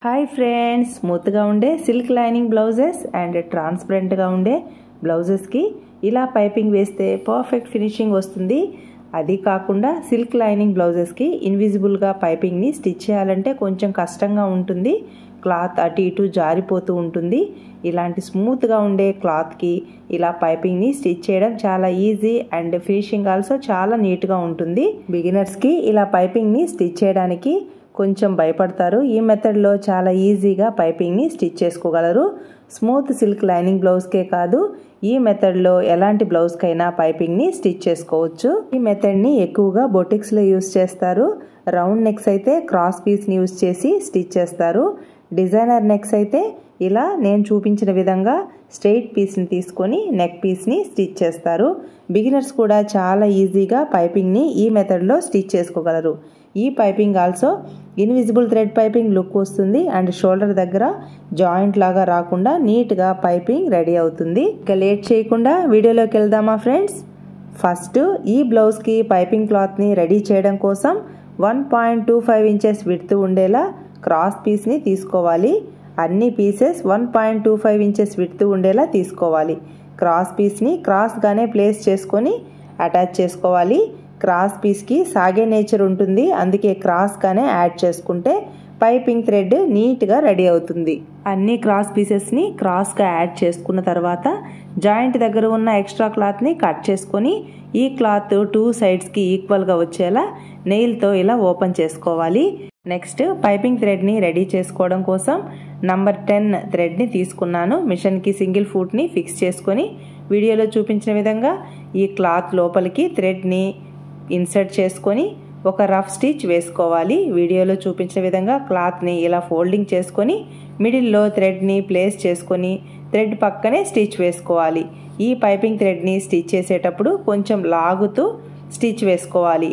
hi friends స్మూత్గా ఉండే silk lining blouses and ట్రాన్స్పరెంట్గా ఉండే బ్లౌజెస్కి ఇలా పైపింగ్ వేస్తే పర్ఫెక్ట్ ఫినిషింగ్ వస్తుంది అది కాకుండా సిల్క్ లైనింగ్ బ్లౌజెస్కి ఇన్విజిబుల్గా పైపింగ్ని స్టిచ్ చేయాలంటే కొంచెం కష్టంగా ఉంటుంది క్లాత్ అటు ఇటు జారిపోతూ ఉంటుంది ఇలాంటి స్మూత్గా ఉండే క్లాత్కి ఇలా పైపింగ్ని స్టిచ్ చేయడం చాలా ఈజీ అండ్ ఫినిషింగ్ ఆల్సో చాలా నీట్గా ఉంటుంది బిగినర్స్కి ఇలా పైపింగ్ని స్టిచ్ చేయడానికి కొంచెం భయపడతారు ఈ మెథడ్లో చాలా ఈజీగా పైపింగ్ని స్టిచ్ చేసుకోగలరు స్మూత్ సిల్క్ లైనింగ్ బ్లౌజ్కే కాదు ఈ మెథడ్లో ఎలాంటి బ్లౌజ్కైనా పైపింగ్ని స్టిచ్ చేసుకోవచ్చు ఈ మెథడ్ని ఎక్కువగా బొటిక్స్లో యూస్ చేస్తారు రౌండ్ నెక్స్ అయితే క్రాస్ పీస్ని యూస్ చేసి స్టిచ్ చేస్తారు డిజైనర్ నెక్స్ అయితే ఇలా నేను చూపించిన విధంగా స్ట్రెయిట్ పీస్ని తీసుకొని నెక్ పీస్ని స్టిచ్ చేస్తారు బిగినర్స్ కూడా చాలా ఈజీగా పైపింగ్ని ఈ మెథడ్లో స్టిచ్ చేసుకోగలరు ఈ piping also invisible thread piping look వస్తుంది అండ్ షోల్డర్ దగ్గర జాయింట్ లాగా రాకుండా నీట్గా పైపింగ్ రెడీ అవుతుంది ఇక లేట్ చేయకుండా వీడియోలోకి వెళ్దామా ఫ్రెండ్స్ ఫస్ట్ ఈ బ్లౌజ్కి పైపింగ్ క్లాత్ని రెడీ చేయడం కోసం one point two five inches విడుతూ ఉండేలా క్రాస్ పీస్ని తీసుకోవాలి అన్ని pieces one point two five inches విడుతూ ఉండేలా తీసుకోవాలి క్రాస్ పీస్ని క్రాస్గానే ప్లేస్ చేసుకొని అటాచ్ చేసుకోవాలి క్రాస్ పీస్కి సాగే నేచర్ ఉంటుంది అందుకే క్రాస్గానే యాడ్ చేసుకుంటే పైపింగ్ థ్రెడ్ నీట్గా రెడీ అవుతుంది అన్ని క్రాస్ పీసెస్ని క్రాస్గా యాడ్ చేసుకున్న తర్వాత జాయింట్ దగ్గర ఉన్న ఎక్స్ట్రా క్లాత్ని కట్ చేసుకొని ఈ క్లాత్ టూ సైడ్స్కి ఈక్వల్గా వచ్చేలా నెయిల్తో ఇలా ఓపెన్ చేసుకోవాలి నెక్స్ట్ పైపింగ్ థ్రెడ్ని రెడీ చేసుకోవడం కోసం నంబర్ టెన్ థ్రెడ్ని తీసుకున్నాను మిషన్కి సింగిల్ ఫుట్ని ఫిక్స్ చేసుకొని వీడియోలో చూపించిన విధంగా ఈ క్లాత్ లోపలికి థ్రెడ్ని ఇన్సర్ట్ చేసుకొని ఒక రఫ్ స్టిచ్ వేసుకోవాలి వీడియోలో చూపించిన విధంగా క్లాత్ని ఇలా ఫోల్డింగ్ చేసుకొని మిడిల్లో థ్రెడ్ని ప్లేస్ చేసుకొని థ్రెడ్ పక్కనే స్టిచ్ వేసుకోవాలి ఈ పైపింగ్ థ్రెడ్ని స్టిచ్ చేసేటప్పుడు కొంచెం లాగుతూ స్టిచ్ వేసుకోవాలి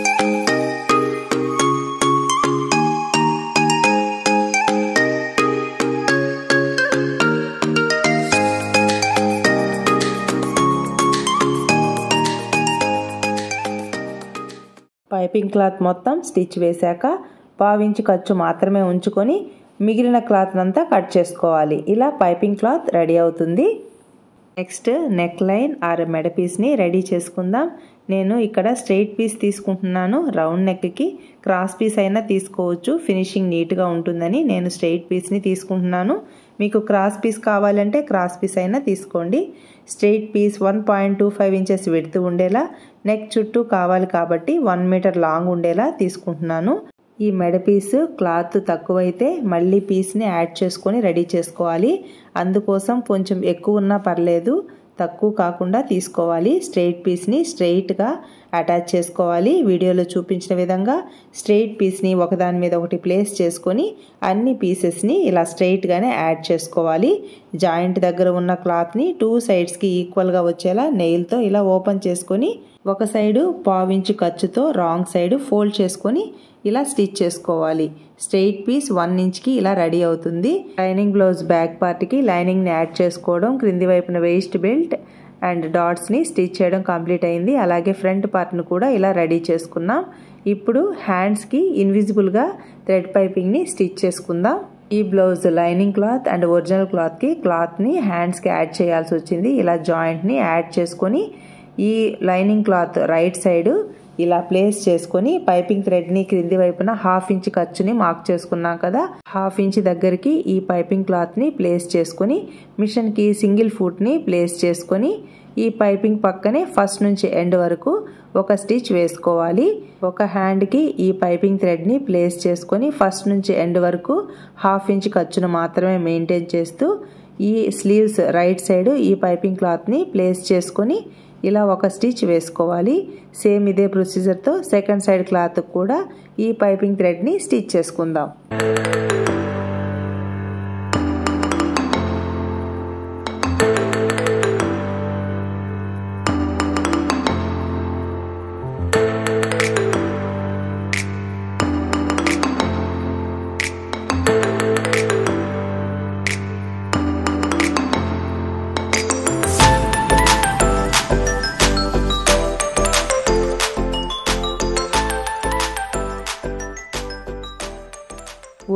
పైపింగ్ క్లాత్ మొత్తం స్టిచ్ వేశాక పావించి ఖర్చు మాత్రమే ఉంచుకొని మిగిలిన క్లాత్ అంతా కట్ చేసుకోవాలి ఇలా పైపింగ్ క్లాత్ రెడీ అవుతుంది నెక్స్ట్ నెక్ లైన్ ఆర్ మెడ పీస్ని రెడీ చేసుకుందాం నేను ఇక్కడ స్ట్రైట్ పీస్ తీసుకుంటున్నాను రౌండ్ నెక్కి క్రాస్ పీస్ అయినా తీసుకోవచ్చు ఫినిషింగ్ నీట్గా ఉంటుందని నేను స్ట్రైట్ పీస్ని తీసుకుంటున్నాను మీకు క్రాస్ పీస్ కావాలంటే క్రాస్ పీస్ అయినా తీసుకోండి straight piece one point two five inches విడుతూ ఉండేలా నెక్ చుట్టూ కావాలి కాబట్టి వన్ మీటర్ లాంగ్ ఉండేలా తీసుకుంటున్నాను ఈ మెడ పీస్ క్లాత్ తక్కువైతే మళ్ళీ పీస్ని యాడ్ చేసుకొని రెడీ చేసుకోవాలి అందుకోసం కొంచెం ఎక్కువ ఉన్నా పర్లేదు తక్కువ కాకుండా తీసుకోవాలి స్ట్రైట్ పీస్ని స్ట్రైట్గా అటాచ్ చేసుకోవాలి వీడియోలో చూపించిన విధంగా స్ట్రైట్ పీస్ని ఒకదాని మీద ఒకటి ప్లేస్ చేసుకొని అన్ని పీసెస్ని ఇలా స్ట్రైట్గానే యాడ్ చేసుకోవాలి జాయింట్ దగ్గర ఉన్న క్లాత్ని టూ సైడ్స్కి ఈక్వల్గా వచ్చేలా నెయిల్తో ఇలా ఓపెన్ చేసుకొని ఒక సైడు పావించు ఖర్చుతో రాంగ్ సైడ్ ఫోల్డ్ చేసుకొని ఇలా స్టిచ్ చేసుకోవాలి స్ట్రెయిట్ పీస్ వన్ ఇంచ్కి ఇలా రెడీ అవుతుంది లైనింగ్ బ్లౌజ్ బ్యాక్ పార్ట్కి లైనింగ్ని యాడ్ చేసుకోవడం క్రింది వైపున వేస్ట్ బెల్ట్ అండ్ డాట్స్ని స్టిచ్ చేయడం కంప్లీట్ అయింది అలాగే ఫ్రంట్ పార్ట్ను కూడా ఇలా రెడీ చేసుకున్నాం ఇప్పుడు హ్యాండ్స్కి ఇన్విజిబుల్గా థ్రెడ్ పైపింగ్ని స్టిచ్ చేసుకుందాం ఈ blouse lining cloth and original క్లాత్కి క్లాత్ని హ్యాండ్స్కి యాడ్ చేయాల్సి వచ్చింది ఇలా జాయింట్ని యాడ్ చేసుకొని ఈ లైనింగ్ క్లాత్ రైట్ సైడ్ ఇలా ప్లేస్ చేసుకొని పైపింగ్ థ్రెడ్ని క్రింది వైపున హాఫ్ ఇంచ్ ఖర్చుని మార్క్ చేసుకున్నాం కదా హాఫ్ ఇంచ్ దగ్గరికి ఈ పైపింగ్ క్లాత్ని ప్లేస్ చేసుకొని మిషన్కి సింగిల్ ఫుట్ని ప్లేస్ చేసుకొని ఈ పైపింగ్ పక్కనే ఫస్ట్ నుంచి ఎండ్ వరకు ఒక స్టిచ్ వేసుకోవాలి ఒక హ్యాండ్కి ఈ పైపింగ్ థ్రెడ్ని ప్లేస్ చేసుకొని ఫస్ట్ నుంచి ఎండ్ వరకు హాఫ్ ఇంచ్ ఖర్చును మాత్రమే మెయింటైన్ చేస్తూ ఈ స్లీవ్స్ రైట్ సైడ్ ఈ పైపింగ్ క్లాత్ని ప్లేస్ చేసుకొని ఇలా ఒక స్టిచ్ వేసుకోవాలి సేమ్ ఇదే ప్రొసీజర్తో సెకండ్ సైడ్ క్లాత్ కూడా ఈ పైపింగ్ థ్రెడ్ని స్టిచ్ చేసుకుందాం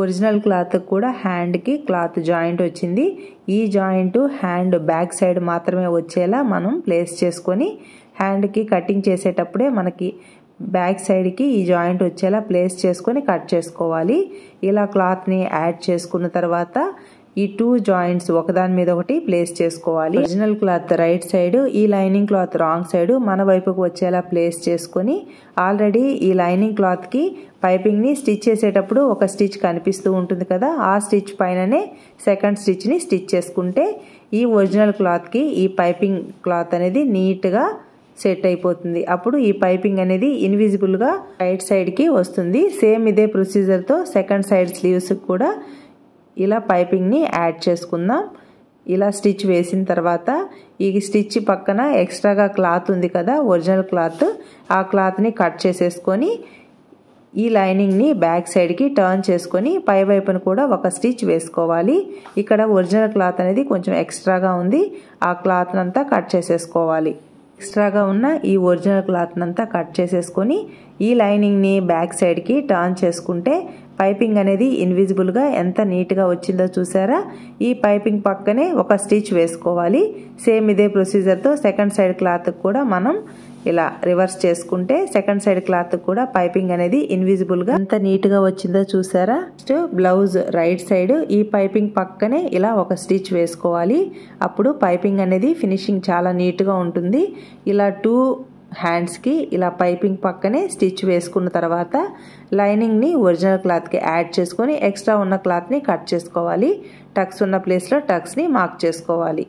ఒరిజినల్ క్లాత్ కూడా హ్యాండ్కి క్లాత్ జాయింట్ వచ్చింది ఈ జాయింట్ హ్యాండ్ బ్యాక్ సైడ్ మాత్రమే వచ్చేలా మనం ప్లేస్ చేసుకొని హ్యాండ్కి కటింగ్ చేసేటప్పుడే మనకి బ్యాక్ సైడ్కి ఈ జాయింట్ వచ్చేలా ప్లేస్ చేసుకొని కట్ చేసుకోవాలి ఇలా క్లాత్ని యాడ్ చేసుకున్న తర్వాత ఈ టూ జాయింట్స్ ఒకదాని మీద ఒకటి ప్లేస్ చేసుకోవాలి ఒరిజినల్ క్లాత్ రైట్ సైడ్ ఈ లైనింగ్ క్లాత్ రాంగ్ సైడ్ మన వైపుకు వచ్చేలా ప్లేస్ చేసుకొని ఆల్రెడీ ఈ లైనింగ్ క్లాత్కి పైపింగ్ని స్టిచ్ చేసేటప్పుడు ఒక స్టిచ్ కనిపిస్తూ ఉంటుంది కదా ఆ స్టిచ్ పైననే సెకండ్ స్టిచ్ని స్టిచ్ చేసుకుంటే ఈ ఒరిజినల్ క్లాత్కి ఈ పైపింగ్ క్లాత్ అనేది నీట్గా సెట్ అయిపోతుంది అప్పుడు ఈ పైపింగ్ అనేది ఇన్విజిబుల్గా రైట్ సైడ్కి వస్తుంది సేమ్ ఇదే ప్రొసీజర్తో సెకండ్ సైడ్ స్లీవ్స్ కూడా ఇలా పైపింగ్ని యాడ్ చేసుకుందాం ఇలా స్టిచ్ వేసిన తర్వాత ఈ స్టిచ్ పక్కన ఎక్స్ట్రాగా క్లాత్ ఉంది కదా ఒరిజినల్ క్లాత్ ఆ క్లాత్ని కట్ చేసేసుకొని ఈ లైనింగ్ని బ్యాక్ సైడ్కి టర్న్ చేసుకొని పై వైపున కూడా ఒక స్టిచ్ వేసుకోవాలి ఇక్కడ ఒరిజినల్ క్లాత్ అనేది కొంచెం ఎక్స్ట్రాగా ఉంది ఆ క్లాత్ అంతా కట్ చేసేసుకోవాలి ఎక్స్ట్రాగా ఉన్న ఈ ఒరిజినల్ క్లాత్ అంతా కట్ చేసేసుకొని ఈ లైనింగ్ని బ్యాక్ సైడ్కి టర్న్ చేసుకుంటే పైపింగ్ అనేది ఇన్విజిబుల్గా ఎంత నీట్గా వచ్చిందో చూసారా ఈ పైపింగ్ పక్కనే ఒక స్టిచ్ వేసుకోవాలి సేమ్ ఇదే ప్రొసీజర్తో సెకండ్ సైడ్ క్లాత్ కూడా మనం ఇలా రివర్స్ చేసుకుంటే సెకండ్ సైడ్ క్లాత్ కూడా పైపింగ్ అనేది ఇన్విజిబుల్గా ఎంత నీట్గా వచ్చిందో చూసారా నెక్స్ట్ బ్లౌజ్ రైట్ సైడ్ ఈ పైపింగ్ పక్కనే ఇలా ఒక స్టిచ్ వేసుకోవాలి అప్పుడు పైపింగ్ అనేది ఫినిషింగ్ చాలా నీట్గా ఉంటుంది ఇలా టూ హ్యాండ్స్కి ఇలా పైపింగ్ పక్కనే స్టిచ్ వేసుకున్న తర్వాత లైనింగ్ని ఒరిజినల్ క్లాత్కి యాడ్ చేసుకొని ఎక్స్ట్రా ఉన్న క్లాత్ని కట్ చేసుకోవాలి టక్స్ ఉన్న ప్లేస్లో టక్స్ని మార్క్ చేసుకోవాలి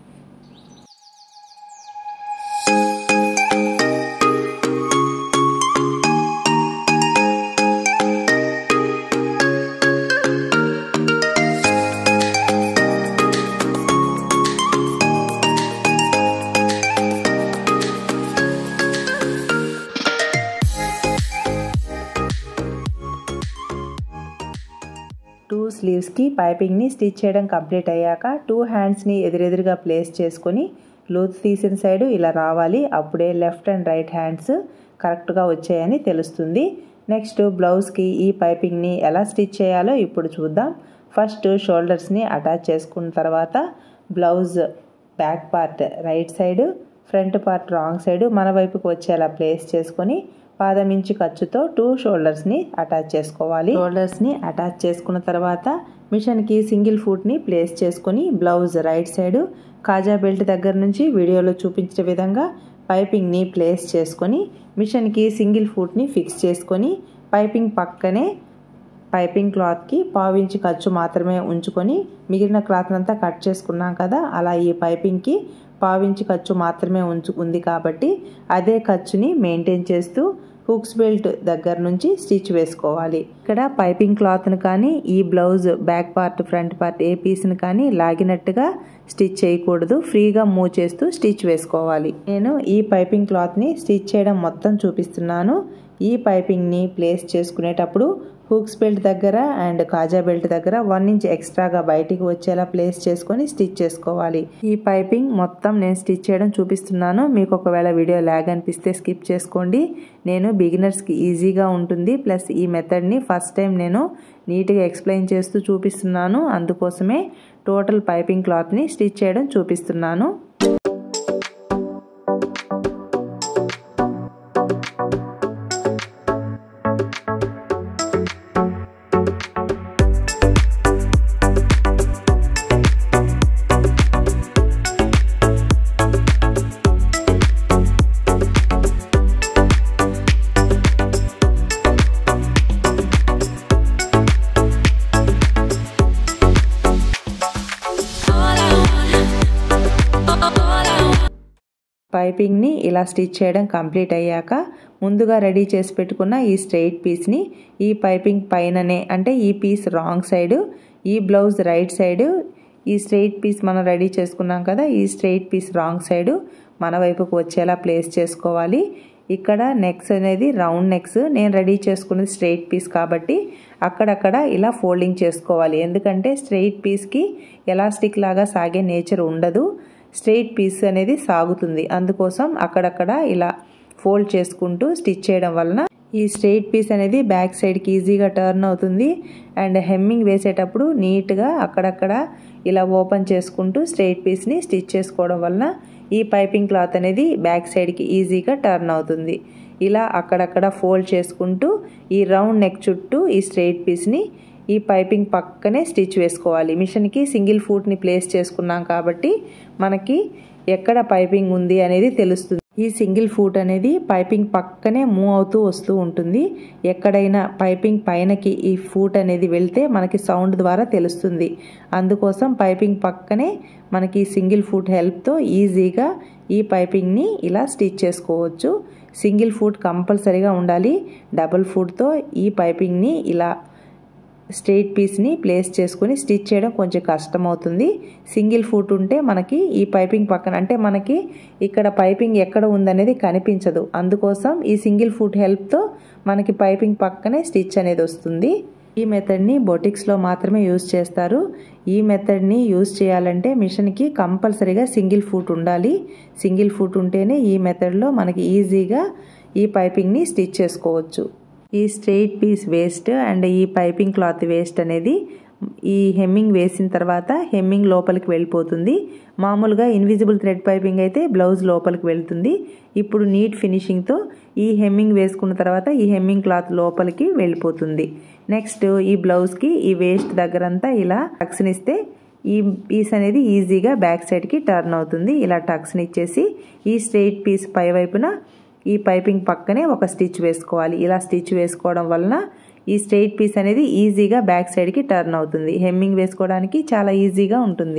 టూ స్లీవ్స్కి పైపింగ్ని స్టిచ్ చేయడం కంప్లీట్ అయ్యాక టూ హ్యాండ్స్ని ఎదురెదురుగా ప్లేస్ చేసుకొని లూత్ తీసిన సైడు ఇలా రావాలి అప్పుడే లెఫ్ట్ అండ్ రైట్ హ్యాండ్స్ కరెక్ట్గా వచ్చాయని తెలుస్తుంది నెక్స్ట్ బ్లౌజ్కి ఈ పైపింగ్ని ఎలా స్టిచ్ చేయాలో ఇప్పుడు చూద్దాం ఫస్ట్ షోల్డర్స్ని అటాచ్ చేసుకున్న తర్వాత blouse back part right side front part wrong side మన వైపుకి వచ్చేలా ప్లేస్ చేసుకొని పాదం ఇంచు ఖర్చుతో టూ షోల్డర్స్ని అటాచ్ చేసుకోవాలి షోల్డర్స్ని అటాచ్ చేసుకున్న తర్వాత మిషన్కి సింగిల్ ఫుట్ని ప్లేస్ చేసుకొని బ్లౌజ్ రైట్ సైడ్ కాజా బెల్ట్ దగ్గర నుంచి వీడియోలో చూపించిన విధంగా పైపింగ్ని ప్లేస్ చేసుకొని మిషన్కి సింగిల్ ఫుట్ని ఫిక్స్ చేసుకొని పైపింగ్ పక్కనే పైపింగ్ క్లాత్కి పావించి ఖర్చు మాత్రమే ఉంచుకొని మిగిలిన క్లాత్ అంతా కట్ చేసుకున్నాం కదా అలా ఈ పైపింగ్కి పావించి ఖర్చు మాత్రమే ఉంచు ఉంది కాబట్టి అదే ఖర్చుని మెయింటైన్ చేస్తూ హుక్స్ బెల్ట్ దగ్గర నుంచి స్టిచ్ వేసుకోవాలి ఇక్కడ పైపింగ్ క్లాత్ను కానీ ఈ blouse back part front part ఏ పీస్ని కానీ లాగినట్టుగా స్టిచ్ చేయకూడదు ఫ్రీగా మూవ్ చేస్తూ స్టిచ్ వేసుకోవాలి నేను ఈ పైపింగ్ క్లాత్ని స్టిచ్ చేయడం మొత్తం చూపిస్తున్నాను ఈ పైపింగ్ని ప్లేస్ చేసుకునేటప్పుడు హుక్స్ బెల్ట్ దగ్గర అండ్ కాజా బెల్ట్ దగ్గర వన్ ఇంచ్ ఎక్స్ట్రాగా బయటికి వచ్చేలా ప్లేస్ చేసుకొని స్టిచ్ చేసుకోవాలి ఈ పైపింగ్ మొత్తం నేను స్టిచ్ చేయడం చూపిస్తున్నాను మీకు ఒకవేళ వీడియో ల్యాగ్ అనిపిస్తే స్కిప్ చేసుకోండి నేను బిగినర్స్కి ఈజీగా ఉంటుంది ప్లస్ ఈ మెథడ్ని ఫస్ట్ టైం నేను నీట్గా ఎక్స్ప్లెయిన్ చేస్తూ చూపిస్తున్నాను అందుకోసమే టోటల్ పైపింగ్ క్లాత్ని స్టిచ్ చేయడం చూపిస్తున్నాను పైపింగ్ని ఇలా స్టిచ్ చేయడం కంప్లీట్ అయ్యాక ముందుగా రెడీ చేసి పెట్టుకున్న ఈ స్ట్రెయిట్ పీస్ని ఈ పైపింగ్ పైననే అంటే ఈ పీస్ రాంగ్ సైడ్ ఈ బ్లౌజ్ రైట్ సైడ్ ఈ స్ట్రెయిట్ పీస్ మనం రెడీ చేసుకున్నాం కదా ఈ స్ట్రెయిట్ పీస్ రాంగ్ సైడ్ మన వైపుకు వచ్చేలా ప్లేస్ చేసుకోవాలి ఇక్కడ నెక్స్ అనేది రౌండ్ నెక్స్ నేను రెడీ చేసుకున్నది స్ట్రెయిట్ పీస్ కాబట్టి అక్కడక్కడ ఇలా ఫోల్డింగ్ చేసుకోవాలి ఎందుకంటే స్ట్రెయిట్ పీస్కి ఎలాస్టిక్ లాగా సాగే నేచర్ ఉండదు స్ట్రెయిట్ పీస్ అనేది సాగుతుంది అందుకోసం అక్కడక్కడ ఇలా ఫోల్డ్ చేసుకుంటూ స్టిచ్ చేయడం వలన ఈ స్ట్రెయిట్ పీస్ అనేది బ్యాక్ సైడ్కి ఈజీగా టర్న్ అవుతుంది అండ్ హెమ్మింగ్ వేసేటప్పుడు నీట్గా అక్కడక్కడ ఇలా ఓపెన్ చేసుకుంటూ స్ట్రెయిట్ పీస్ని స్టిచ్ చేసుకోవడం వలన ఈ పైపింగ్ క్లాత్ అనేది బ్యాక్ సైడ్కి ఈజీగా టర్న్ అవుతుంది ఇలా అక్కడక్కడ ఫోల్డ్ చేసుకుంటూ ఈ రౌండ్ నెక్ చుట్టూ ఈ స్ట్రెయిట్ పీస్ని ఈ పైపింగ్ పక్కనే స్టిచ్ వేసుకోవాలి మిషన్కి సింగిల్ ఫూట్ని ప్లేస్ చేసుకున్నాం కాబట్టి మనకి ఎక్కడ పైపింగ్ ఉంది అనేది తెలుస్తుంది ఈ సింగిల్ ఫూట్ అనేది పైపింగ్ పక్కనే మూవ్ అవుతూ వస్తూ ఉంటుంది ఎక్కడైనా పైపింగ్ పైనకి ఈ ఫూట్ అనేది వెళ్తే మనకి సౌండ్ ద్వారా తెలుస్తుంది అందుకోసం పైపింగ్ పక్కనే మనకి సింగిల్ ఫూట్ హెల్ప్తో ఈజీగా ఈ పైపింగ్ని ఇలా స్టిచ్ చేసుకోవచ్చు సింగిల్ ఫూట్ కంపల్సరీగా ఉండాలి డబుల్ ఫూట్తో ఈ పైపింగ్ని ఇలా స్ట్రెయిట్ పీస్ని ప్లేస్ చేసుకుని స్టిచ్ చేయడం కొంచెం కష్టం అవుతుంది సింగిల్ ఫుట్ ఉంటే మనకి ఈ పైపింగ్ పక్కన అంటే మనకి ఇక్కడ పైపింగ్ ఎక్కడ ఉందనేది కనిపించదు అందుకోసం ఈ సింగిల్ ఫుట్ హెల్ప్తో మనకి పైపింగ్ పక్కనే స్టిచ్ అనేది వస్తుంది ఈ మెథడ్ని బొటిక్స్లో మాత్రమే యూజ్ చేస్తారు ఈ మెథడ్ని యూజ్ చేయాలంటే మిషన్కి కంపల్సరీగా సింగిల్ ఫుట్ ఉండాలి సింగిల్ ఫుట్ ఉంటేనే ఈ మెథడ్లో మనకి ఈజీగా ఈ పైపింగ్ని స్టిచ్ చేసుకోవచ్చు ఈ స్ట్రెయిట్ పీస్ వేస్ట్ అండ్ ఈ పైపింగ్ క్లాత్ వేస్ట్ అనేది ఈ హెమ్మింగ్ వేసిన తర్వాత హెమ్మింగ్ లోపలికి వెళ్ళిపోతుంది మామూలుగా ఇన్విజిబుల్ థ్రెడ్ పైపింగ్ అయితే బ్లౌజ్ లోపలికి వెళ్తుంది ఇప్పుడు నీట్ ఫినిషింగ్తో ఈ హెమ్మింగ్ వేసుకున్న తర్వాత ఈ హెమ్మింగ్ క్లాత్ లోపలికి వెళ్ళిపోతుంది నెక్స్ట్ ఈ బ్లౌజ్కి ఈ వేస్ట్ దగ్గరంతా ఇలా టక్స్నిస్తే ఈ పీస్ అనేది ఈజీగా బ్యాక్ సైడ్కి టర్న్ అవుతుంది ఇలా టక్స్ని ఇచ్చేసి ఈ స్ట్రెయిట్ పీస్ పై వైపున ఈ పైపింగ్ పక్కనే ఒక స్టిచ్ వేసుకోవాలి ఇలా స్టిచ్ వేసుకోవడం వలన ఈ స్ట్రెయిట్ పీస్ అనేది ఈజీగా బ్యాక్ సైడ్కి టర్న్ అవుతుంది హెమ్మింగ్ వేసుకోవడానికి చాలా ఈజీగా ఉంటుంది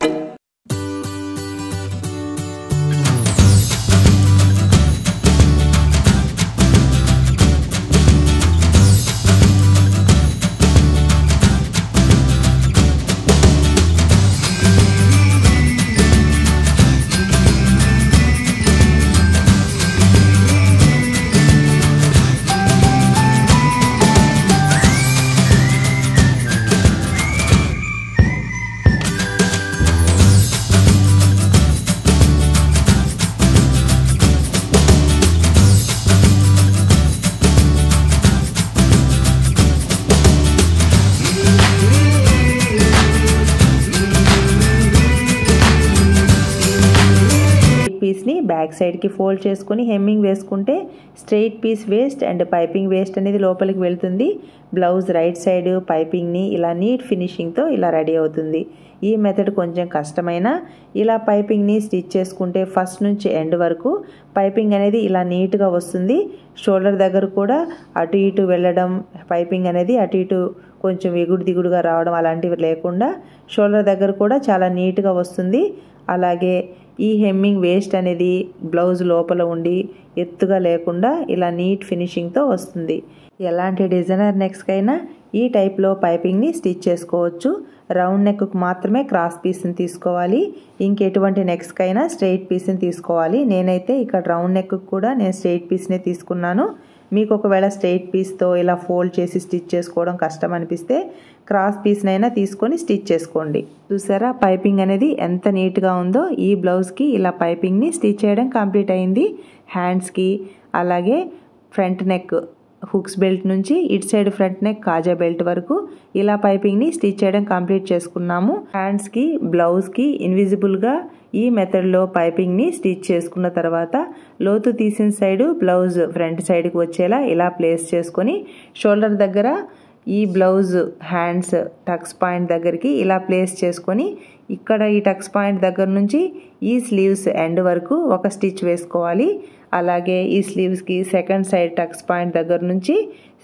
పీస్ని బ్యాక్ సైడ్కి ఫోల్డ్ చేసుకొని హెమ్మింగ్ వేసుకుంటే straight piece waste and piping waste అనేది లోపలికి వెళ్తుంది బ్లౌజ్ రైట్ సైడ్ పైపింగ్ని ఇలా నీట్ ఫినిషింగ్తో ఇలా రెడీ అవుతుంది ఈ మెథడ్ కొంచెం కష్టమైన ఇలా పైపింగ్ని స్టిచ్ చేసుకుంటే ఫస్ట్ నుంచి ఎండ్ వరకు పైపింగ్ అనేది ఇలా నీట్గా వస్తుంది షోల్డర్ దగ్గర కూడా అటు ఇటు వెళ్ళడం పైపింగ్ అనేది అటు ఇటు కొంచెం ఎగుడు దిగుడుగా రావడం అలాంటివి లేకుండా షోల్డర్ దగ్గర కూడా చాలా నీట్గా వస్తుంది అలాగే ఈ హెమ్మింగ్ వేస్ట్ అనేది బ్లౌజ్ లోపల ఉండి ఎత్తుగా లేకుండా ఇలా నీట్ ఫినిషింగ్తో వస్తుంది ఎలాంటి డిజైనర్ నెక్స్కైనా ఈ టైప్లో పైపింగ్ని స్టిచ్ చేసుకోవచ్చు రౌండ్ నెక్కు మాత్రమే క్రాస్ పీస్ని తీసుకోవాలి ఇంకెటువంటి నెక్స్కైనా స్ట్రెయిట్ పీస్ని తీసుకోవాలి నేనైతే ఇక్కడ రౌండ్ నెక్ కూడా నేను స్ట్రెయిట్ పీస్నే తీసుకున్నాను మీకు ఒకవేళ స్ట్రెయిట్ పీస్తో ఇలా ఫోల్డ్ చేసి స్టిచ్ చేసుకోవడం కష్టం అనిపిస్తే క్రాస్ పీస్నైనా తీసుకొని స్టిచ్ చేసుకోండి చూసారా పైపింగ్ అనేది ఎంత నీట్గా ఉందో ఈ బ్లౌజ్కి ఇలా పైపింగ్ని స్టిచ్ చేయడం కంప్లీట్ అయింది హ్యాండ్స్కి అలాగే ఫ్రంట్ నెక్ హుక్స్ బెల్ట్ నుంచి ఇటు సైడ్ ఫ్రంట్ నెక్ కాజా బెల్ట్ వరకు ఇలా పైపింగ్ని స్టిచ్ చేయడం కంప్లీట్ చేసుకున్నాము హ్యాండ్స్కి బ్లౌజ్కి ఇన్విజిబుల్గా ఈ మెథడ్లో పైపింగ్ని స్టిచ్ చేసుకున్న తర్వాత లోతు తీసిన సైడు బ్లౌజ్ ఫ్రంట్ సైడ్కి వచ్చేలా ఇలా ప్లేస్ చేసుకొని షోల్డర్ దగ్గర ఈ బ్లౌజ్ హ్యాండ్స్ టక్స్ పాయింట్ దగ్గరికి ఇలా ప్లేస్ చేసుకొని ఇక్కడ ఈ టక్స్ పాయింట్ దగ్గర నుంచి ఈ స్లీవ్స్ ఎండ్ వరకు ఒక స్టిచ్ వేసుకోవాలి అలాగే ఈ స్లీవ్స్కి సెకండ్ సైడ్ టక్స్ పాయింట్ దగ్గర నుంచి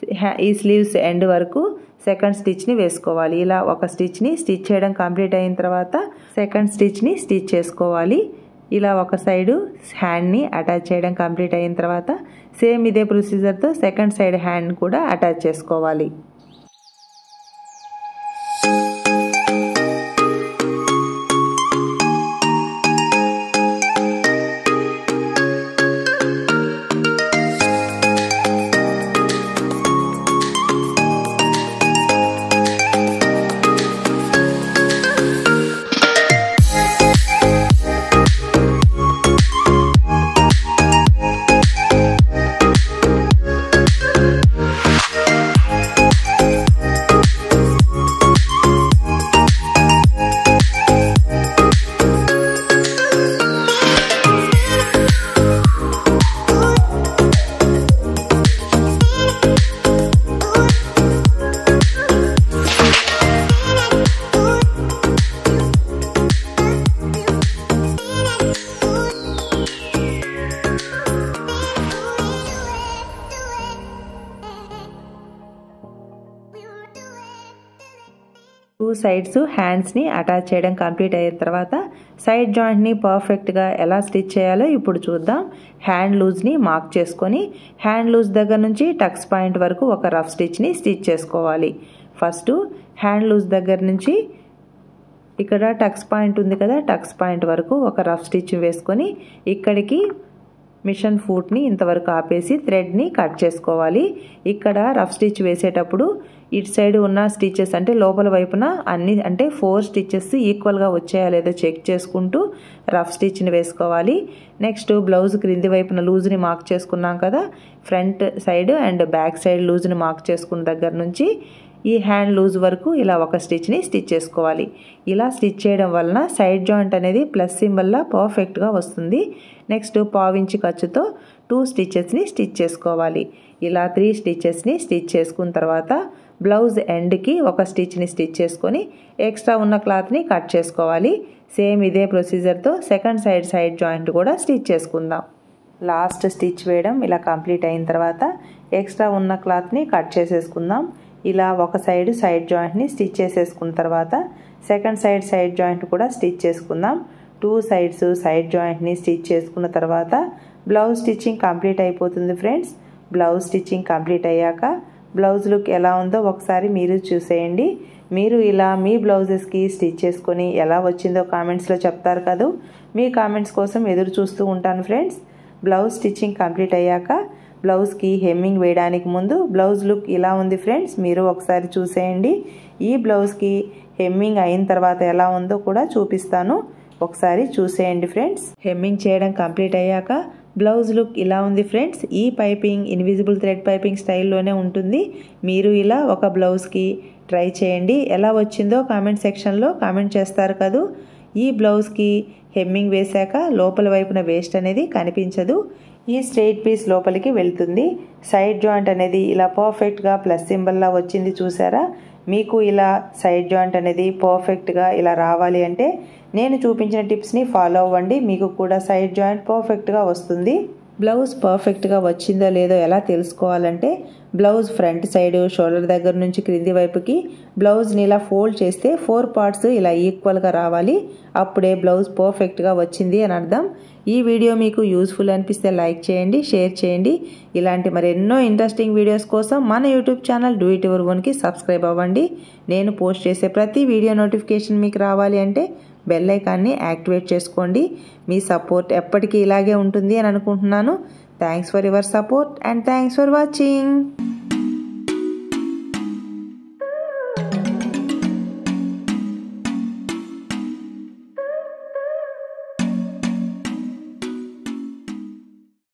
ఈ స్లీవ్స్ ఎండ్ వరకు సెకండ్ స్టిచ్ని వేసుకోవాలి ఇలా ఒక స్టిచ్ని స్టిచ్ చేయడం కంప్లీట్ అయిన తర్వాత సెకండ్ స్టిచ్ని స్టిచ్ చేసుకోవాలి ఇలా ఒక సైడు హ్యాండ్ని అటాచ్ చేయడం కంప్లీట్ అయిన తర్వాత సేమ్ ఇదే ప్రొసీజర్తో సెకండ్ సైడ్ హ్యాండ్ కూడా అటాచ్ చేసుకోవాలి సైడ్స్ హ్యాండ్స్ని అటాచ్ చేయడం కంప్లీట్ అయిన తర్వాత సైడ్ జాయింట్ని పర్ఫెక్ట్గా ఎలా స్టిచ్ చేయాలో ఇప్పుడు చూద్దాం హ్యాండ్ లూజ్ని మార్క్ చేసుకొని హ్యాండ్ లూజ్ దగ్గర నుంచి టక్స్ పాయింట్ వరకు ఒక రఫ్ స్టిచ్ని స్టిచ్ చేసుకోవాలి ఫస్ట్ హ్యాండ్ లూజ్ దగ్గర నుంచి ఇక్కడ టక్స్ పాయింట్ ఉంది కదా టక్స్ పాయింట్ వరకు ఒక రఫ్ స్టిచ్ వేసుకొని ఇక్కడికి మిషన్ ఫూట్ని ఇంతవరకు ఆపేసి థ్రెడ్ని కట్ చేసుకోవాలి ఇక్కడ రఫ్ స్టిచ్ వేసేటప్పుడు ఇటు సైడ్ ఉన్న స్టిచెస్ అంటే లోపల వైపున అన్ని అంటే ఫోర్ స్టిచెస్ ఈక్వల్గా వచ్చాయా లేదో చెక్ చేసుకుంటూ రఫ్ స్టిచ్ని వేసుకోవాలి నెక్స్ట్ బ్లౌజ్ క్రింది వైపున లూజ్ని మార్క్ చేసుకున్నాం కదా front side and back side లూజ్ని మార్క్ చేసుకున్న దగ్గర నుంచి ఈ హ్యాండ్ లూజ్ వరకు ఇలా ఒక స్టిచ్ని స్టిచ్ చేసుకోవాలి ఇలా స్టిచ్ చేయడం వలన సైడ్ జాయింట్ అనేది ప్లస్ సింబల్లా పర్ఫెక్ట్గా వస్తుంది నెక్స్ట్ పావించి ఖర్చుతో టూ స్టిచెస్ని స్టిచ్ చేసుకోవాలి ఇలా త్రీ స్టిచెస్ని స్టిచ్ చేసుకున్న తర్వాత బ్లౌజ్ ఎండ్కి ఒక స్టిచ్ని స్టిచ్ చేసుకొని ఎక్స్ట్రా ఉన్న క్లాత్ని కట్ చేసుకోవాలి సేమ్ ఇదే ప్రొసీజర్తో సెకండ్ సైడ్ సైడ్ జాయింట్ కూడా స్టిచ్ చేసుకుందాం లాస్ట్ స్టిచ్ వేయడం ఇలా కంప్లీట్ అయిన తర్వాత ఎక్స్ట్రా ఉన్న క్లాత్ని కట్ చేసేసుకుందాం ఇలా ఒక సైడ్ సైడ్ జాయింట్ని స్టిచ్ చేసేసుకున్న తర్వాత సెకండ్ సైడ్ సైడ్ జాయింట్ కూడా స్టిచ్ చేసుకుందాం టూ సైడ్స్ సైడ్ జాయింట్ని స్టిచ్ చేసుకున్న తర్వాత బ్లౌజ్ స్టిచ్చింగ్ కంప్లీట్ అయిపోతుంది ఫ్రెండ్స్ బ్లౌజ్ స్టిచ్చింగ్ కంప్లీట్ అయ్యాక బ్లౌజ్ లుక్ ఎలా ఉందో ఒకసారి మీరు చూసేయండి మీరు ఇలా మీ బ్లౌజెస్కి స్టిచ్ చేసుకొని ఎలా వచ్చిందో కామెంట్స్లో చెప్తారు కదా మీ కామెంట్స్ కోసం ఎదురు చూస్తూ ఉంటాను ఫ్రెండ్స్ బ్లౌజ్ స్టిచ్చింగ్ కంప్లీట్ అయ్యాక బ్లౌజ్కి హెమ్మింగ్ వేయడానికి ముందు బ్లౌజ్ లుక్ ఇలా ఉంది ఫ్రెండ్స్ మీరు ఒకసారి చూసేయండి ఈ బ్లౌజ్కి హెమ్మింగ్ అయిన తర్వాత ఎలా ఉందో కూడా చూపిస్తాను ఒకసారి చూసేయండి ఫ్రెండ్స్ హెమ్మింగ్ చేయడం కంప్లీట్ అయ్యాక బ్లౌజ్ లుక్ ఇలా ఉంది ఫ్రెండ్స్ ఈ పైపింగ్ ఇన్విజిబుల్ థ్రెడ్ పైపింగ్ స్టైల్లోనే ఉంటుంది మీరు ఇలా ఒక బ్లౌజ్కి ట్రై చేయండి ఎలా వచ్చిందో కామెంట్ సెక్షన్లో కామెంట్ చేస్తారు కదూ ఈ బ్లౌజ్కి హెమ్మింగ్ వేశాక లోపల వైపున వేస్ట్ అనేది కనిపించదు ఈ స్ట్రెయిట్ పీస్ లోపలికి వెళ్తుంది సైడ్ జాయింట్ అనేది ఇలా పర్ఫెక్ట్గా ప్లస్ సింబల్లా వచ్చింది చూసారా మీకు ఇలా సైడ్ జాయింట్ అనేది పర్ఫెక్ట్గా ఇలా రావాలి అంటే నేను చూపించిన టిప్స్ని ఫాలో అవ్వండి మీకు కూడా సైడ్ జాయింట్ పర్ఫెక్ట్గా వస్తుంది బ్లౌజ్ పర్ఫెక్ట్గా వచ్చిందో లేదో ఎలా తెలుసుకోవాలంటే బ్లౌజ్ ఫ్రంట్ సైడ్ షోల్డర్ దగ్గర నుంచి క్రింది వైపుకి బ్లౌజ్ని ఇలా ఫోల్డ్ చేస్తే ఫోర్ పార్ట్స్ ఇలా ఈక్వల్గా రావాలి అప్పుడే బ్లౌజ్ పర్ఫెక్ట్గా వచ్చింది అని అర్థం ఈ వీడియో మీకు యూస్ఫుల్ అనిపిస్తే లైక్ చేయండి షేర్ చేయండి ఇలాంటి మరెన్నో ఇంట్రెస్టింగ్ వీడియోస్ కోసం మన YouTube channel do it ever వన్కి సబ్స్క్రైబ్ అవ్వండి నేను పోస్ట్ చేసే ప్రతి వీడియో నోటిఫికేషన్ మీకు రావాలి అంటే బెల్ ఐకాన్ని యాక్టివేట్ చేసుకోండి మీ సపోర్ట్ ఎప్పటికీ ఇలాగే ఉంటుంది అని అనుకుంటున్నాను thanks for your support and thanks for watching